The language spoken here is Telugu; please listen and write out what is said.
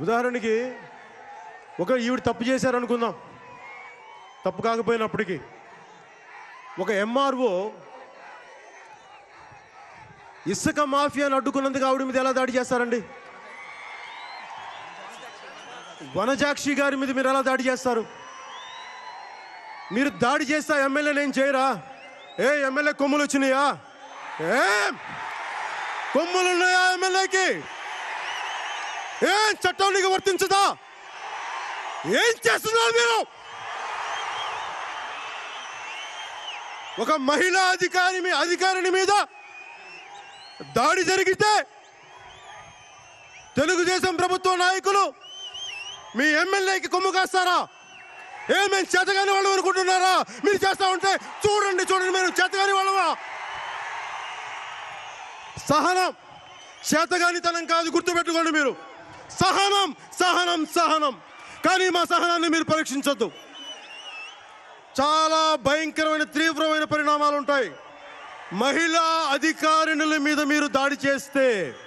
ఉదాహరణకి ఒక ఈవిడ తప్పు చేశారనుకుందాం తప్పు కాకపోయినప్పటికీ ఒక ఎంఆర్ఓ ఇసుక మాఫియాను అడ్డుకున్నందుకు ఆవిడ మీద ఎలా దాడి చేస్తారండి వనజాక్షి గారి మీద మీరు ఎలా దాడి చేస్తారు మీరు దాడి చేస్తే ఎమ్మెల్యే నేను చేయరా ఏ ఎమ్మెల్యే కొమ్ములు వచ్చినాయా ఏం కొమ్ములు ఉన్నాయా ఎమ్మెల్యేకి ఏం చట్టం నీకు వర్తించదా ఏం చేస్తున్నారు మీరు ఒక మహిళా అధికారి మీ అధికారిని మీద దాడి జరిగితే తెలుగుదేశం ప్రభుత్వ నాయకులు మీ ఎమ్మెల్యేకి కొమ్ము కాస్తారా ఏ మేము చేతగాని వాళ్ళు అనుకుంటున్నారా మీరు చేస్తా ఉంటే చూడండి చూడండి మీరు చేతగాని వాళ్ళమా సహనం చేతగానితనం కాదు గుర్తుపెట్టుకోండి మీరు సహనం సహనం సహనం కానీ మా సహనాన్ని మీరు పరీక్షించొద్దు చాలా భయంకరమైన తీవ్రమైన పరిణామాలు ఉంటాయి మహిళా అధికారిణుల మీద మీరు దాడి చేస్తే